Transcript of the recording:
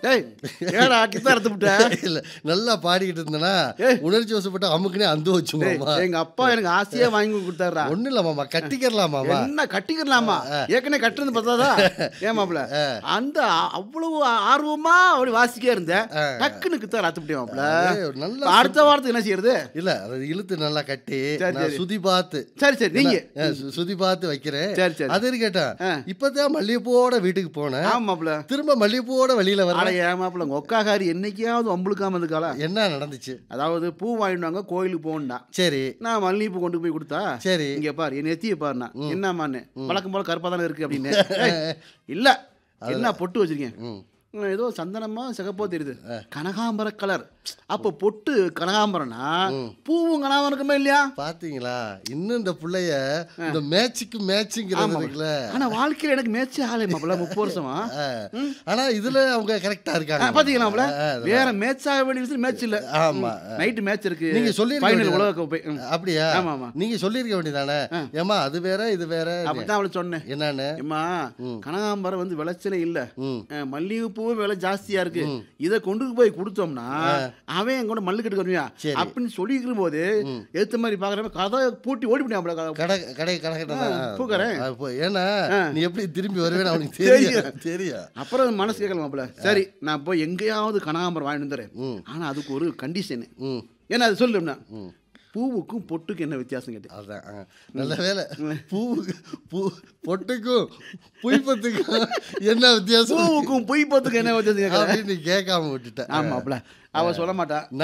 ஏய் ஏடா கித்தார் எடுத்து விட்ட இல்ல நல்லா பாடிக்கிட்டு இருந்தேனா ஏய். உணர்ச்சி வசப்பட்டு அமுக்குனே அந்த வச்சு டேய், மாமா எங்க அப்பா எனக்கு ஆசையா வாங்கி கொடுத்தாருடா ஒண்ணும் இல்ல மாமா கட்டிக்கிறலாம் மாமா என்ன கட்டிக்கலாமா ஏற்கனவே கட்டுறது பார்த்தாதா ஏமாப்ல அந்த அ- அவ்வளவு ஆர்வமா அப்படி வாசிக்கே இருந்தேன் டக்குன்னு கித்தார் அத்து மாப்ள ஏய், ஒரு நல்ல அடுத்த வாரத்துக்கு என்ன செய்யறது இல்ல அதை இழுத்து நல்லா கட்டி சரி, நான் சரி. சுதி பார்த்து சரி சரி நீங்க ஆ, சு- சுதி பார்த்து வைக்கிறேன் சரி, சரி. அது கேட்டேன் ஆ. இப்பதான் மல்லிகைப்பூவோட வீட்டுக்கு போனேன் ஆமாப்ல திரும்ப மல்லிகைப்பூவோட வெளியில அட வர ஏமாப்ல உங்க ஒக்காகாரி என்னைக்காவது வம்புழுக்காம இருந்துக்காளா என்ன நடந்துச்சு அதாவது பூ வாங்கிட்டு வாங்க கோயிலுக்கு போகணும்டா சரி நான் மல்லிகைப்பூ கொண்டு போய் கொடுத்தா சரி இங்க பாரு என் நெத்திய பாருண்ணா என்னம்மான்னு வழக்கம் போல கருப்பா தானே இருக்கு அப்படின்னு ஏய், இல்ல என்ன பொட்டு வச்சிருக்கேன் ம். ம், ஏதோ சந்தனமா சிகப்போ தெரியுது கனகாம்பர கலர் அப்போ பொட்டு கனகாம்பரம்னா பூவும் கனகாம்பரம் இருக்குமே இல்லையா பாத்தீங்களா இன்னும் இந்த புள்ளைய இந்த மேட்சுக்கு மேட்சுங்கிறது இருக்குல்ல ஆனா வாழ்க்கையில எனக்கு மேட்சே ஆலை மாப்பிள முப்பது வருஷமா ஆ. ஆனா இதுல அவங்க கரெக்டா இருக்காங்க பாத்தீங்களாம்ல ஆ, வேற மேட்ச் ஆக வேண்டிய விஷயம் மேட்ச் இல்ல ஆமா நைட்டு மேட்ச் இருக்கு நீங்க சொல்லிருக்க ஃபைனல் வேண்டியது. உலக கோப்பை ம். அப்படியா ஆமா, ஆமா. நீங்க சொல்லிருக்க வேண்டியதானே ஏமா அது வேற இது வேற அப்படித்தான் அவளுக்கு சொன்னேன் என்னன்னு ஏம்மா கனகாம்பரம் வந்து விளைச்சலே இல்ல ம். அஹ், மல்லிகைப்பூவும் விலை ஜாஸ்தியா இருக்கு இதை கொண்டு போய் கொடுத்தோம்னா அவன் என் கூட மல்லு கட்டு வருவியா சரி. அப்படின்னு சொல்லிக்கிற போது எடுத்த மாதிரி பாக்குறப்ப கதை பூட்டி ஓடி போட்டியா கடை கடை கடை கடை பூக்கறேன். ஏன்னா நீ எப்படி திரும்பி வருவேன்னு அவனுக்கு தெரியும் தெரியும் அப்புறம் மனசு கேட்கல மாப்பிள சரி நான் போய் எங்கேயாவது கனகாம்பரம் வாங்கிட்டு வந்துடுறேன் ம். ஆனா அதுக்கு ஒரு கண்டிஷனு ம் ஏன்னா அது சொல்லும்னா பூவுக்கும் பொட்டுக்கும் என்ன வித்தியாசம் கேட்டு அதான் ஆ. நல்ல வேலை பூ பூ பொட்டுக்கும் புய்பத்துக்கும் என்ன வித்தியாசம் பூவுக்கும் பொய் பத்துக்கும் என்ன வித்தியாசம் கேட்கல அப்படின்னு நீ கேட்காம விட்டுட்ட ஆமாப்ல அவ சொல்ல மாட்டா